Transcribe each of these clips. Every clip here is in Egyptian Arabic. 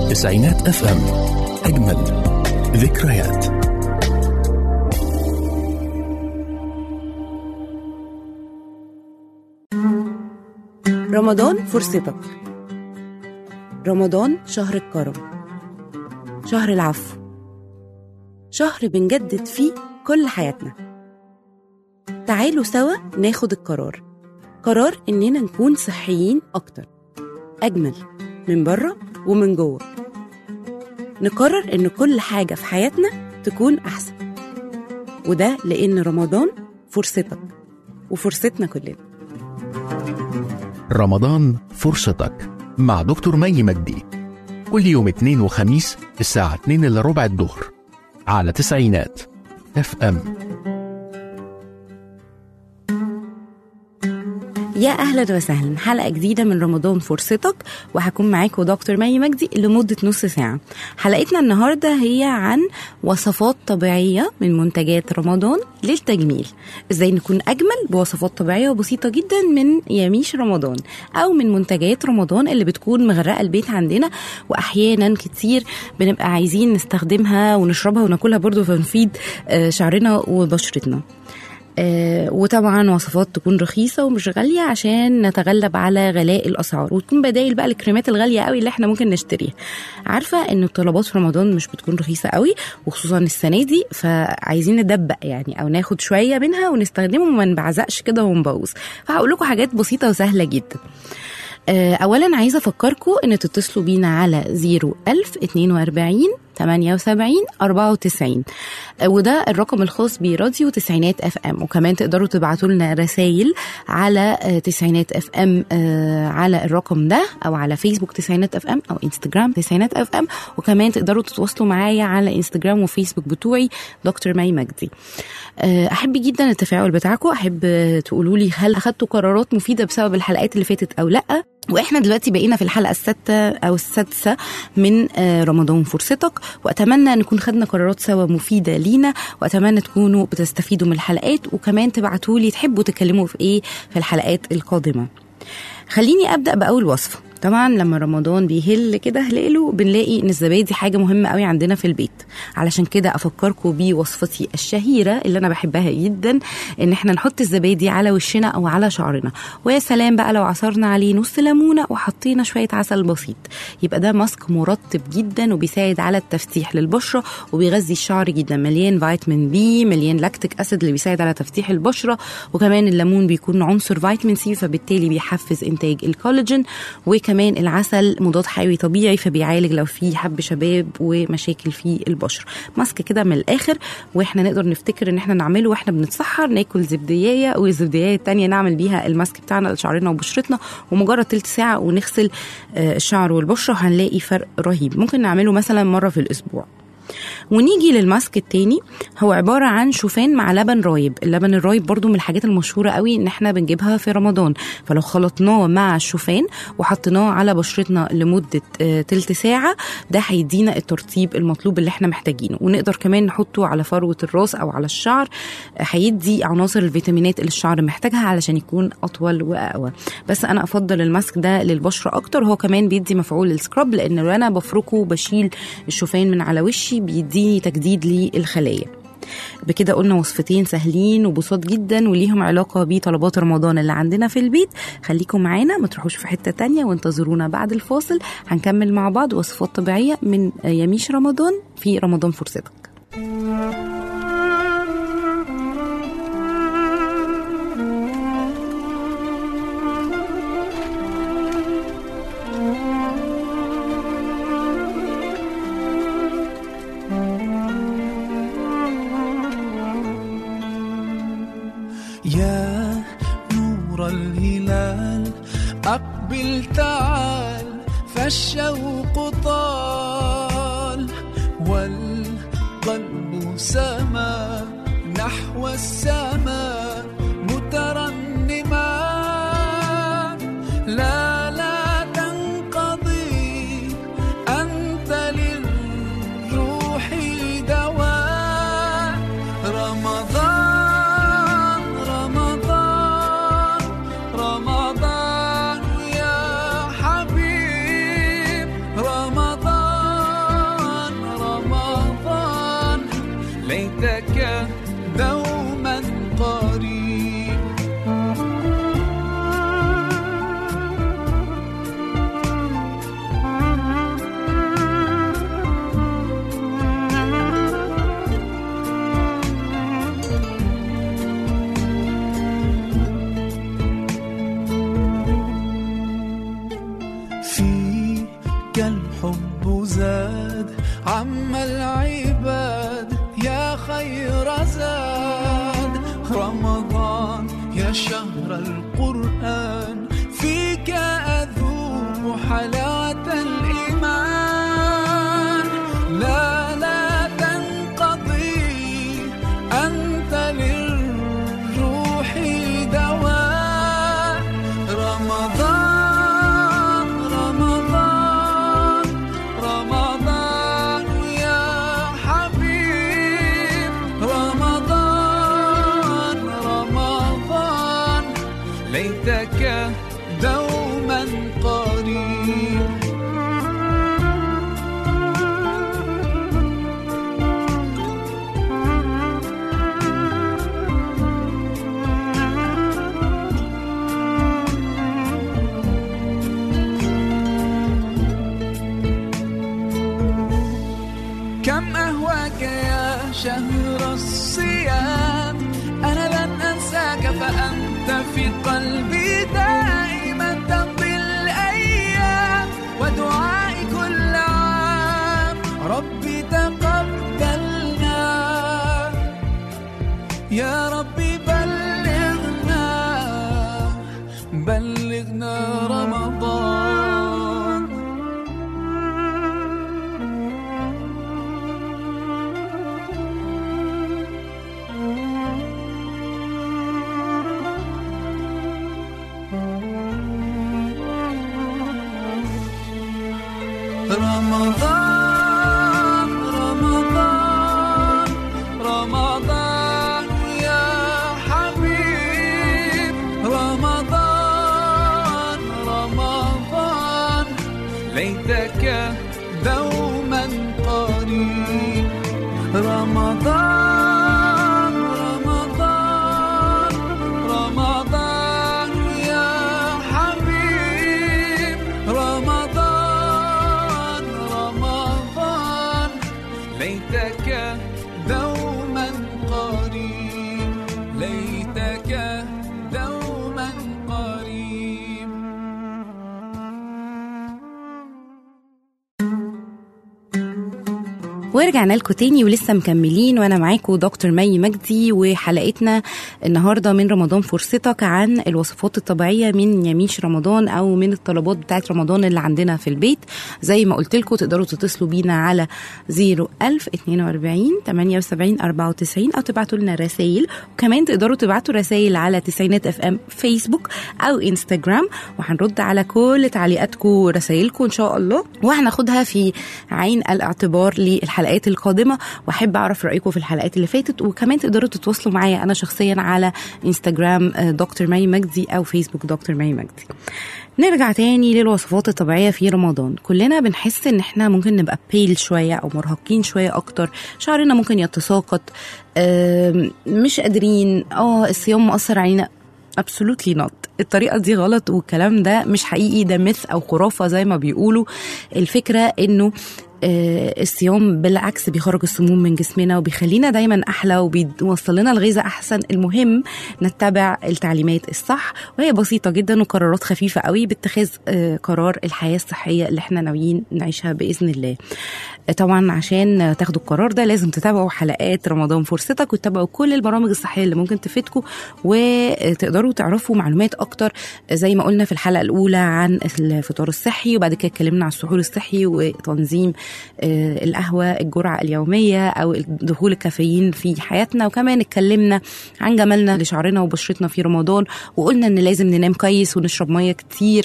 تسعينات اف ام اجمل ذكريات رمضان فرصتك رمضان شهر الكرم شهر العفو شهر بنجدد فيه كل حياتنا تعالوا سوا ناخد القرار قرار إننا نكون صحيين أكتر أجمل من بره ومن جوه نقرر إن كل حاجة في حياتنا تكون أحسن وده لأن رمضان فرصتك وفرصتنا كلنا رمضان فرصتك مع دكتور مي مجدي كل يوم اثنين وخميس الساعة 2 إلا ربع الظهر على تسعينات اف ام يا اهلا وسهلا حلقه جديده من رمضان فرصتك وهكون معاكم دكتور مي مجدي لمده نص ساعه حلقتنا النهارده هي عن وصفات طبيعيه من منتجات رمضان للتجميل ازاي نكون اجمل بوصفات طبيعيه وبسيطه جدا من يميش رمضان او من منتجات رمضان اللي بتكون مغرقه البيت عندنا واحيانا كتير بنبقى عايزين نستخدمها ونشربها وناكلها برضو فنفيد آه، شعرنا وبشرتنا آه، وطبعا وصفات تكون رخيصة ومش غالية عشان نتغلب على غلاء الأسعار وتكون بدايل بقى الكريمات الغالية قوي اللي احنا ممكن نشتريها عارفة ان الطلبات في رمضان مش بتكون رخيصة قوي وخصوصا السنة دي فعايزين ندبق يعني او ناخد شوية منها ونستخدمه وما نبعزقش كده ونبوظ فهقول لكم حاجات بسيطة وسهلة جدا آه، اولا عايزه افكركم ان تتصلوا بينا على 01000 42 78 94 آه، وده الرقم الخاص براديو تسعينات اف ام وكمان تقدروا تبعتوا لنا رسائل على آه، تسعينات اف ام آه، على الرقم ده او على فيسبوك تسعينات اف ام او انستجرام تسعينات اف ام وكمان تقدروا تتواصلوا معايا على انستجرام وفيسبوك بتوعي دكتور مي مجدي آه، احب جدا التفاعل بتاعكم احب آه، تقولوا لي هل اخدتوا قرارات مفيده بسبب الحلقات اللي فاتت او لا واحنا دلوقتي بقينا في الحلقه السادسه او السادسه من آه، رمضان فرصتك واتمنى نكون خدنا قرارات سوا مفيده لينا واتمنى تكونوا بتستفيدوا من الحلقات وكمان تبعتوا لي تحبوا تتكلموا في ايه في الحلقات القادمه خليني ابدا باول وصفه طبعا لما رمضان بيهل كده هلاله بنلاقي ان الزبادي حاجه مهمه قوي عندنا في البيت علشان كده افكركم بوصفتي الشهيره اللي انا بحبها جدا ان احنا نحط الزبادي على وشنا او على شعرنا ويا سلام بقى لو عصرنا عليه نص ليمونه وحطينا شويه عسل بسيط يبقى ده ماسك مرطب جدا وبيساعد على التفتيح للبشره وبيغذي الشعر جدا مليان فيتامين بي مليان لاكتيك اسيد اللي بيساعد على تفتيح البشره وكمان الليمون بيكون عنصر فيتامين سي فبالتالي بيحفز انتاج الكولاجين وكمان العسل مضاد حيوي طبيعي فبيعالج لو في حب شباب ومشاكل في البشره ماسك كده من الاخر واحنا نقدر نفتكر ان احنا نعمله واحنا بنتسحر ناكل زبدية والزبدية التانية نعمل بيها الماسك بتاعنا لشعرنا وبشرتنا ومجرد تلت ساعة ونغسل آه، الشعر والبشرة هنلاقي فرق رهيب ممكن نعمله مثلا مرة في الأسبوع ونيجي للماسك التاني هو عبارة عن شوفان مع لبن رايب اللبن الرايب برضو من الحاجات المشهورة قوي ان احنا بنجيبها في رمضان فلو خلطناه مع الشوفان وحطيناه على بشرتنا لمدة آه، تلت ساعة ده هيدينا الترطيب المطلوب اللي احنا محتاجينه ونقدر كمان نحطه على فروة الراس او على الشعر آه، هيدي عناصر الفيتامينات اللي الشعر محتاجها علشان يكون اطول واقوى بس انا افضل الماسك ده للبشرة اكتر هو كمان بيدي مفعول السكراب لان لو انا بفركه وبشيل الشوفان من على وشي بيديني تجديد للخلايا بكده قلنا وصفتين سهلين وبساط جدا وليهم علاقة بطلبات رمضان اللي عندنا في البيت خليكم معانا ما تروحوش في حتة تانية وانتظرونا بعد الفاصل هنكمل مع بعض وصفات طبيعية من يميش رمضان في رمضان فرصتك يا نور الهلال أقبل تعال فالشوق طال والقلب سما نحو السماء مترنما لا لا تنقضي أنت للروح دواء رمضان رمضان رمضان يا حبيب رمضان الحب زاد عم العباد يا خير زاد رمضان يا شهر القرآن فيك أذوق حلاوة الإيمان لا لا تنقضي أنت للروح دواء رمضان رمضان رمضان يا حبيب رمضان رمضان ليتك دوما قريب كم أهواك يا شهر الصيام أنا لن أنساك فأنت في قلبي دائما تمضي الأيام ودعائي كل عام ربي تقبلنا يا ربي بلغنا بلغنا رمضان رمضان رمضان رمضان يا حبيب رمضان رمضان ليتك دوما قريب رمضان رمضان رمضان يا حبيب رمضان رمضان ليتك دوما قريب ليتك دوما قريب ورجعنا لكم تاني ولسه مكملين وانا معاكم دكتور مي مجدي وحلقتنا النهارده من رمضان فرصتك عن الوصفات الطبيعيه من يميش رمضان او من الطلبات بتاعت رمضان اللي عندنا في البيت زي ما قلت لكم تقدروا تتصلوا بينا على 01000 42 78 94 او تبعتوا لنا رسائل وكمان تقدروا تبعتوا رسائل على تسعينات اف ام فيسبوك او انستجرام وهنرد على كل تعليقاتكم ورسائلكم ان شاء الله وهناخدها في عين الاعتبار للحلقات القادمه واحب اعرف رايكم في الحلقات اللي فاتت وكمان تقدروا تتواصلوا معايا انا شخصيا على انستجرام آه، دكتور مي مجدي او فيسبوك دكتور مي مجدي نرجع تاني للوصفات الطبيعية في رمضان كلنا بنحس ان احنا ممكن نبقى بيل شوية او مرهقين شوية اكتر شعرنا ممكن يتساقط آم، مش قادرين اه الصيام مؤثر علينا absolutely not الطريقة دي غلط والكلام ده مش حقيقي ده مث أو خرافة زي ما بيقولوا الفكرة إنه آه، الصيام بالعكس بيخرج السموم من جسمنا وبيخلينا دايما احلى وبيوصل لنا الغذاء احسن المهم نتبع التعليمات الصح وهي بسيطه جدا وقرارات خفيفه قوي باتخاذ آه، قرار الحياه الصحيه اللي احنا ناويين نعيشها باذن الله آه، طبعا عشان تاخدوا القرار ده لازم تتابعوا حلقات رمضان فرصتك وتتابعوا كل البرامج الصحيه اللي ممكن تفيدكم وتقدروا تعرفوا معلومات اكتر زي ما قلنا في الحلقه الاولى عن الفطار الصحي وبعد كده اتكلمنا عن السحور الصحي وتنظيم آه، القهوه الجرعه اليوميه او دخول الكافيين في حياتنا وكمان اتكلمنا عن جمالنا لشعرنا وبشرتنا في رمضان وقلنا ان لازم ننام كويس ونشرب ميه كتير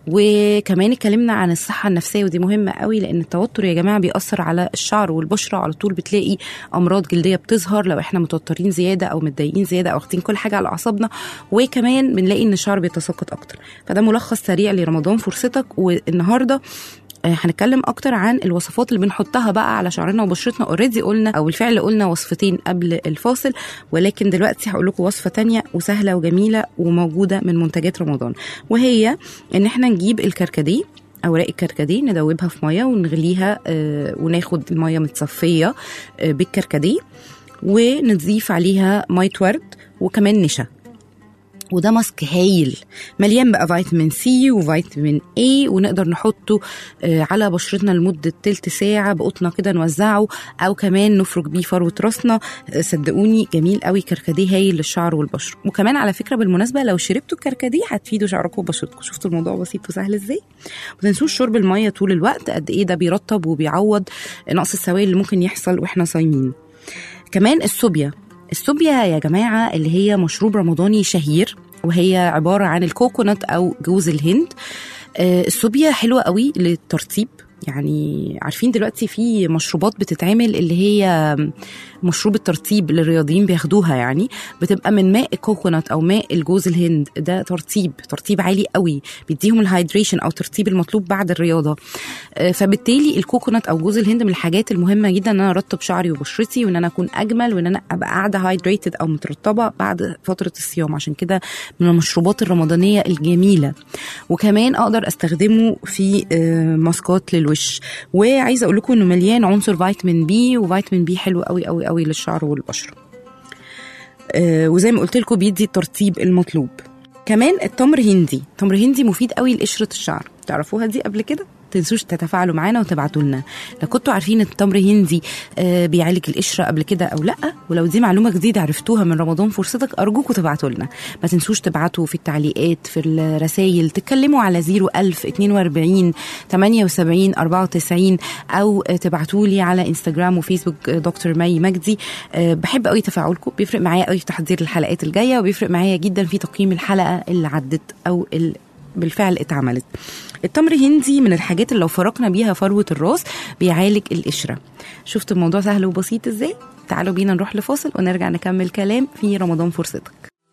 وكمان اتكلمنا عن الصحه النفسيه ودي مهمه قوي لان التوتر يا جماعه بيأثر على الشعر والبشره على طول بتلاقي امراض جلديه بتظهر لو احنا متوترين زياده او متضايقين زياده او واخدين كل حاجه على اعصابنا وكمان بنلاقي ان الشعر بيتساقط اكتر فده ملخص سريع لرمضان فرصتك والنهارده آه، هنتكلم اكتر عن الوصفات اللي بنحطها بقى على شعرنا وبشرتنا اوريدي قلنا او بالفعل قلنا وصفتين قبل الفاصل ولكن دلوقتي هقول لكم وصفه تانية وسهله وجميله وموجوده من منتجات رمضان وهي ان احنا نجيب الكركديه اوراق الكركديه ندوبها في ميه ونغليها آه، وناخد الميه متصفيه آه، بالكركديه ونضيف عليها ميه ورد وكمان نشا وده ماسك هايل مليان بقى فيتامين سي وفيتامين اي ونقدر نحطه آه، على بشرتنا لمدة تلت ساعة بقطنا كده نوزعه أو كمان نفرك بيه فروة راسنا آه، صدقوني جميل قوي كركديه هايل للشعر والبشرة وكمان على فكرة بالمناسبة لو شربتوا الكركديه هتفيدوا شعركم وبشرتكم شفتوا الموضوع بسيط وسهل ازاي ما تنسوش شرب المية طول الوقت قد ايه ده بيرطب وبيعوض نقص السوائل اللي ممكن يحصل واحنا صايمين كمان السوبيا السوبيا يا جماعة اللي هي مشروب رمضاني شهير وهي عبارة عن الكوكونات أو جوز الهند آه، السوبيا حلوة قوي للترطيب يعني عارفين دلوقتي في مشروبات بتتعمل اللي هي مشروب الترطيب اللي الرياضيين بياخدوها يعني بتبقى من ماء الكوكونات او ماء الجوز الهند ده ترطيب ترطيب عالي قوي بيديهم الهايدريشن او الترطيب المطلوب بعد الرياضه آه، فبالتالي الكوكونات او جوز الهند من الحاجات المهمه جدا ان انا ارطب شعري وبشرتي وان انا اكون اجمل وان انا ابقى قاعده هايدريتد او مترطبه بعد فتره الصيام عشان كده من المشروبات الرمضانيه الجميله وكمان اقدر استخدمه في آه، ماسكات للوش وعايزه اقول لكم انه مليان عنصر فيتامين بي وفيتامين بي حلو قوي قوي قوي للشعر والبشره آه، وزي ما قلت لكم بيدي الترطيب المطلوب كمان التمر هندي تمر هندي مفيد قوي لقشره الشعر تعرفوها دي قبل كده تنسوش تتفاعلوا معانا وتبعتوا لنا لو كنتوا عارفين ان التمر هندي آه، بيعالج القشره قبل كده او لا ولو دي معلومه جديده عرفتوها من رمضان فرصتك ارجوكم تبعتوا لنا ما تنسوش تبعتوا في التعليقات في الرسائل تتكلموا على 01000 42 78 94 او آه، تبعتوا لي على انستغرام وفيسبوك آه، دكتور مي مجدي آه، بحب قوي تفاعلكم بيفرق معايا قوي في تحضير الحلقات الجايه وبيفرق معايا جدا في تقييم الحلقه اللي عدت او ال بالفعل اتعملت التمر هندي من الحاجات اللي لو فرقنا بيها فروة الراس بيعالج القشرة شفت الموضوع سهل وبسيط ازاي؟ تعالوا بينا نروح لفاصل ونرجع نكمل كلام في رمضان فرصتك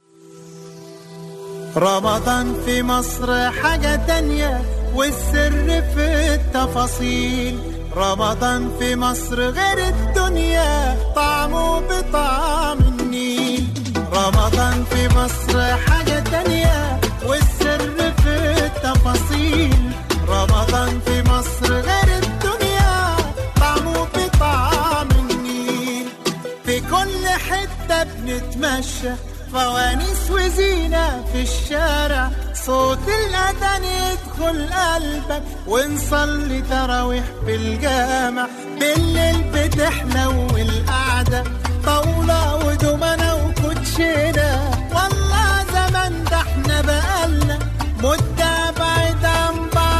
رمضان في مصر حاجة تانية والسر في التفاصيل رمضان في مصر غير الدنيا طعمه بطعم النيل رمضان في مصر حاجة تانية والسر في التفاصيل رمضان في مصر غير الدنيا طعمه بطعم النيل في كل حتة بنتمشى فوانيس وزينة في الشارع صوت الأذان يدخل قلبك ونصلي تراويح في الجامع بالليل بتحلو القعدة طاولة ودومنة وكوتشينة والله زمان ده احنا بقالنا مدة بعيد عن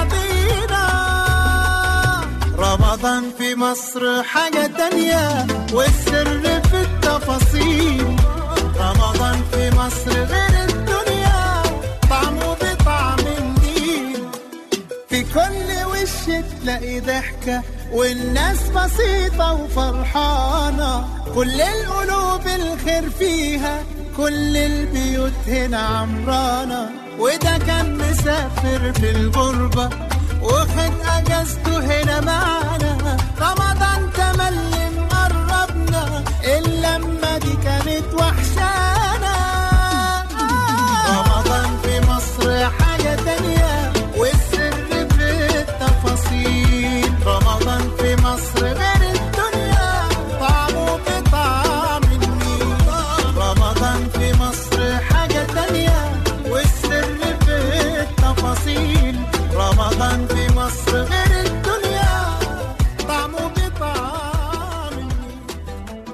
بعضينا رمضان في مصر حاجة تانية والسر في التفاصيل رمضان في مصر غير الدنيا طعمه بطعم النيل في كل وش تلاقي ضحكة والناس بسيطة وفرحانة كل القلوب الخير فيها كل البيوت هنا عمرانة وده كان مسافر في الغربة وخد أجازته هنا معانا رمضان تملي مقربنا اللمة دي كانت وحشانا رمضان في مصر حاجة تانية والسر في التفاصيل رمضان في مصر غير الدنيا طعمه بطعم النيل رمضان في مصر حاجة تانية والسر في التفاصيل رمضان في مصر غير الدنيا طعمه بطعم النيل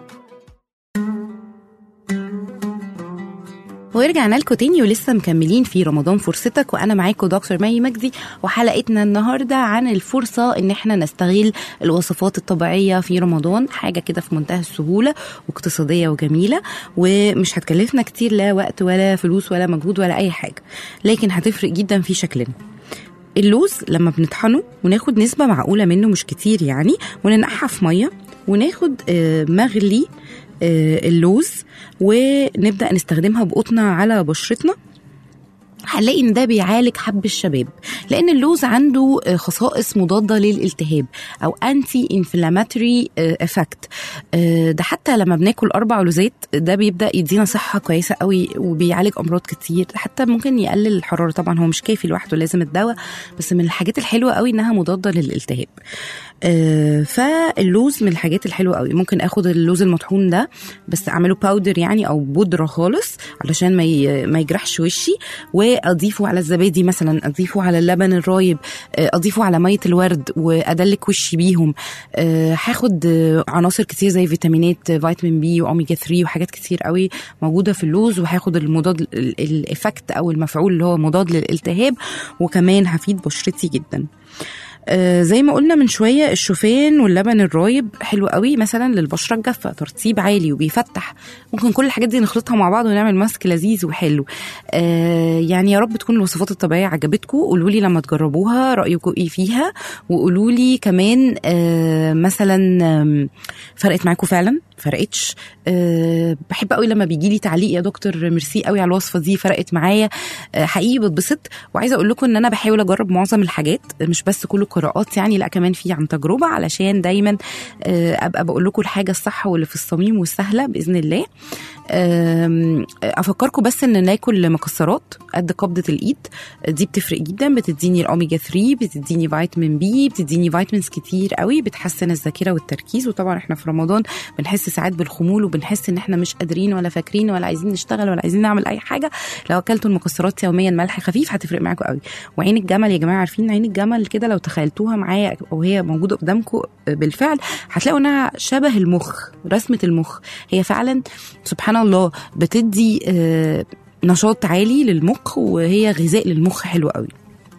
ورجعنا لكم تاني ولسه مكملين في رمضان فرصتك وانا معاكم دكتور مي مجدي وحلقتنا النهارده عن الفرصه ان احنا نستغل الوصفات الطبيعيه في رمضان حاجه كده في منتهى السهوله واقتصاديه وجميله ومش هتكلفنا كتير لا وقت ولا فلوس ولا مجهود ولا اي حاجه لكن هتفرق جدا في شكلنا اللوز لما بنطحنه وناخد نسبة معقولة منه مش كتير يعني وننقعها في مية وناخد آه، مغلي آه، اللوز ونبدأ نستخدمها بقطنة على بشرتنا هنلاقي ان ده بيعالج حب الشباب لان اللوز عنده آه، خصائص مضاده للالتهاب او انتي انفلاماتوري افكت ده حتى لما بناكل اربع لوزات ده بيبدا يدينا صحه كويسه قوي وبيعالج امراض كتير حتى ممكن يقلل الحراره طبعا هو مش كافي لوحده لازم الدواء بس من الحاجات الحلوه قوي انها مضاده للالتهاب آه، فاللوز من الحاجات الحلوه قوي ممكن اخد اللوز المطحون ده بس اعمله باودر يعني او بودره خالص علشان ما ي- ما يجرحش وشي واضيفه على الزبادي مثلا اضيفه على اللبن الرايب آه، اضيفه على ميه الورد وادلك وشي بيهم آه، هاخد آه، عناصر كتير زي فيتامينات آه، فيتامين بي واوميجا 3 وحاجات كتير قوي موجوده في اللوز وهاخد المضاد ال- الايفكت او المفعول اللي هو مضاد للالتهاب وكمان هفيد بشرتي جدا آه، زي ما قلنا من شويه الشوفان واللبن الرايب حلو قوي مثلا للبشره الجافه ترطيب عالي وبيفتح ممكن كل الحاجات دي نخلطها مع بعض ونعمل ماسك لذيذ وحلو آه، يعني يا رب تكون الوصفات الطبيعيه عجبتكم قولوا لي لما تجربوها رايكم ايه فيها وقولوا لي كمان آه، مثلا آم، فرقت معاكم فعلا فرقتش أه بحب قوي لما بيجي لي تعليق يا دكتور ميرسي قوي على الوصفه دي فرقت معايا أه حقيقي بتبسط وعايزه اقول لكم ان انا بحاول اجرب معظم الحاجات مش بس كل القراءات يعني لا كمان في عن تجربه علشان دايما أه ابقى بقول لكم الحاجه الصح واللي في الصميم والسهله باذن الله آم، افكركم بس ان ناكل مكسرات قد قبضه الايد دي بتفرق جدا بتديني الاوميجا 3 بتديني فيتامين بي بتديني فيتامينز كتير قوي بتحسن الذاكره والتركيز وطبعا احنا في رمضان بنحس ساعات بالخمول وبنحس ان احنا مش قادرين ولا فاكرين ولا عايزين نشتغل ولا عايزين نعمل اي حاجه لو اكلتوا المكسرات يوميا ملح خفيف هتفرق معاكم قوي وعين الجمل يا جماعه عارفين عين الجمل كده لو تخيلتوها معايا وهي موجوده قدامكم بالفعل هتلاقوا انها شبه المخ رسمه المخ هي فعلا سبحان الله بتدي آه، نشاط عالي للمخ وهي غذاء للمخ حلو قوي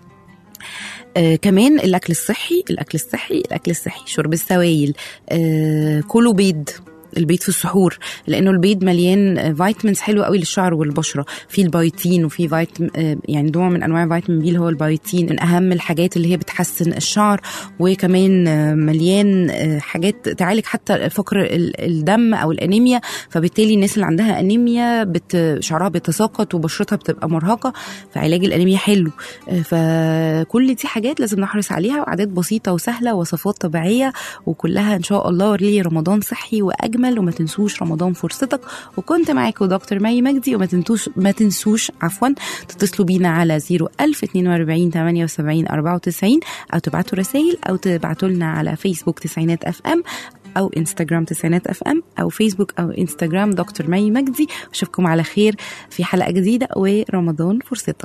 آه كمان الاكل الصحي الاكل الصحي الاكل الصحي شرب السوائل آه كلوا بيض البيض في السحور لانه البيض مليان آه، فيتامينز حلوه قوي للشعر والبشره في البايتين وفي فيتامين آه، يعني نوع من انواع فيتامين بي اللي هو البايتين من اهم الحاجات اللي هي بتحسن الشعر وكمان آه، مليان آه، حاجات تعالج حتى فقر ال- الدم او الانيميا فبالتالي الناس اللي عندها انيميا بت شعرها بيتساقط وبشرتها بتبقى مرهقه فعلاج الانيميا حلو آه، فكل دي حاجات لازم نحرص عليها وعادات بسيطه وسهله وصفات طبيعيه وكلها ان شاء الله وريلي رمضان صحي واجمل وما تنسوش رمضان فرصتك وكنت معاكم دكتور مي مجدي وما تنسوش ما تنسوش عفوا تتصلوا بينا على 01042 78 94 او تبعتوا رسائل او تبعتوا لنا على فيسبوك تسعينات اف ام او انستغرام تسعينات اف ام او فيسبوك او انستغرام دكتور مي مجدي اشوفكم على خير في حلقه جديده ورمضان فرصتك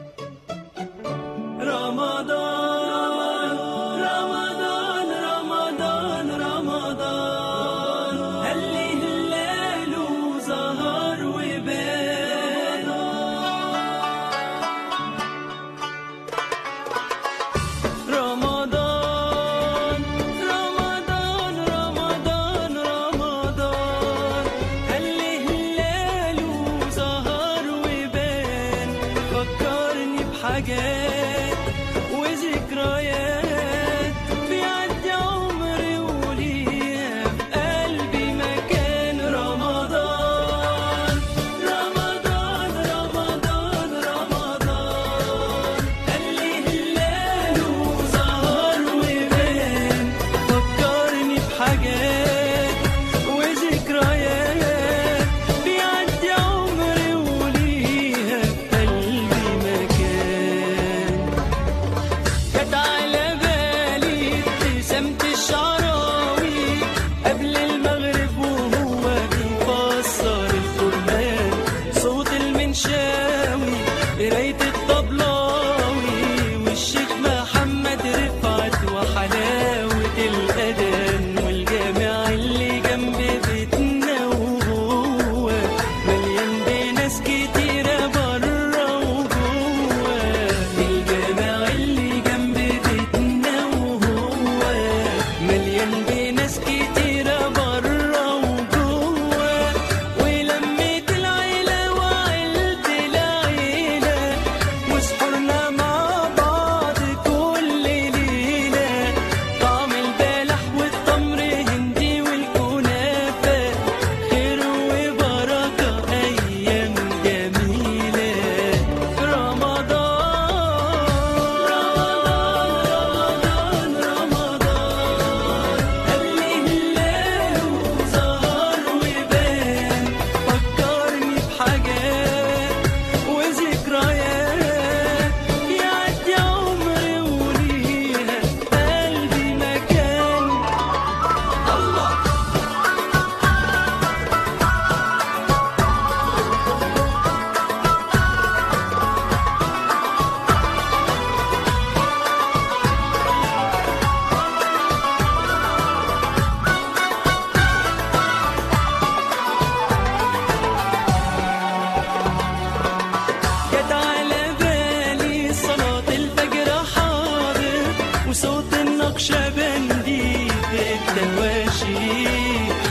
رمضان رمضان رمضان رمضان هلي هلاله ظهر وبان رمضان رمضان رمضان رمضان هلي هلاله ظهر وبان فكر نقشبندی به التواشي